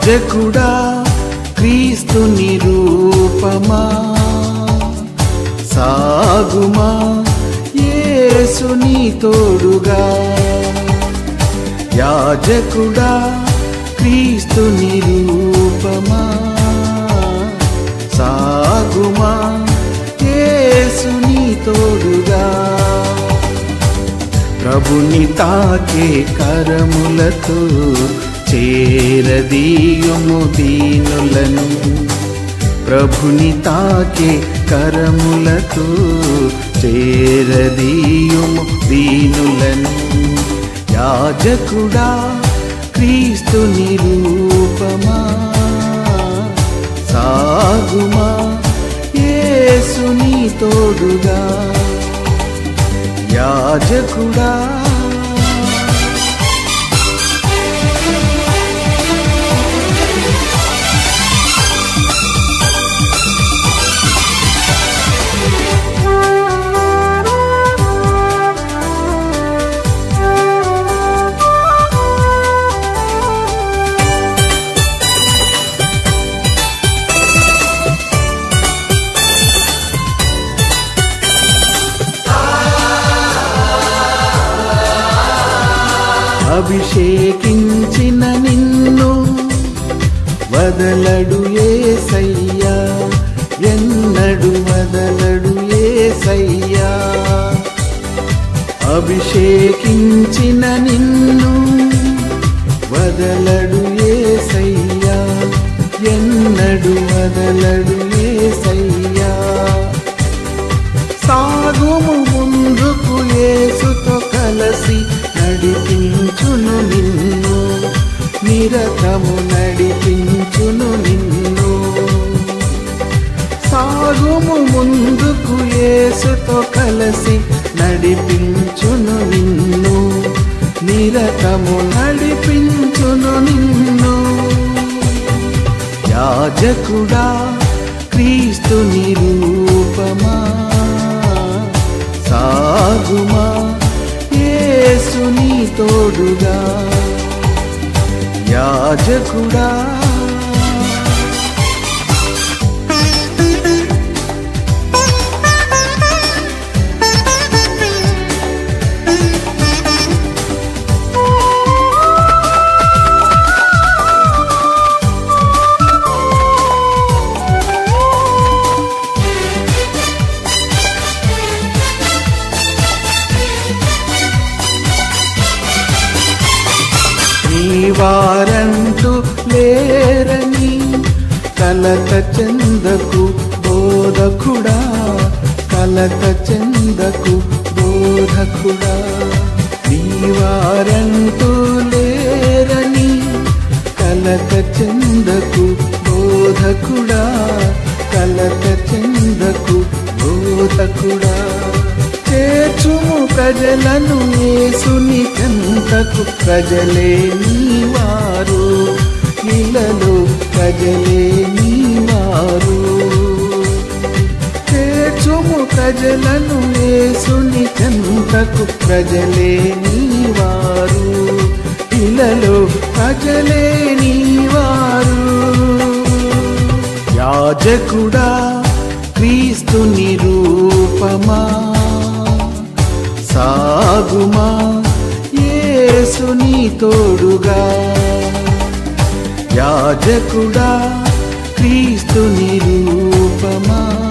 యాజకుడా క్రీస్తు నిరూపమా సాగుమా యేసుని తోడుగా యాజకుడా క్రీస్తు నిరూపమా సాగుమా యేసుని తోడుగా ప్రభుని తాకే కరములతో చేరదీయుము దీనులను ప్రభుని తాకే కరములతో చేరదీయుము దీనులను యాజకుడా క్రీస్తు నిరూపమా సాగుమా యేసుని తోడుగా యాజకుడా అభిషేకించిన నిన్ను వదలడు ఏసయ్యా ఎన్నడు వదలడు ఏసయ్యా అభిషేకించిన నిన్ను వదలడు ఏసయ్యా ఎన్నడు వదలడు ఏసయ్యా సాగుము ముందుకు యేసుతో కలసి నడిపించును నిన్ను నిరతము నడిపించును నిన్ను సాగుము ముందుకు యేసుతో కలసి నడిపించును నిన్ను నిరతము నడిపించును నిన్ను యాజకుడా క్రీస్తు నిరూపమా సాగుమా యేసుని తోడుగా యాజకుడా నీ వారంటూ లేరని కలత చెందకు బోధకుడా కలత చెందకు బోధకుడా నీ వారంటూ లేరని కలత చెందకు బోధకుడా కలత చెందకు బోధకుడా చేర్చుము ప్రజలను యేసుని చెంతకు ప్రజలే నీవారు ఇలలో ప్రజలే నీవారు చేర్చుము ప్రజలను యేసుని చెంతకు ప్రజలే నీవారు ఇలలో ప్రజలే నీవారు యాజకుడా క్రీస్తు నిరూపమా సాగుమా యేసుని తోడుగా యాజకుడా క్రీస్తు నిరూపమా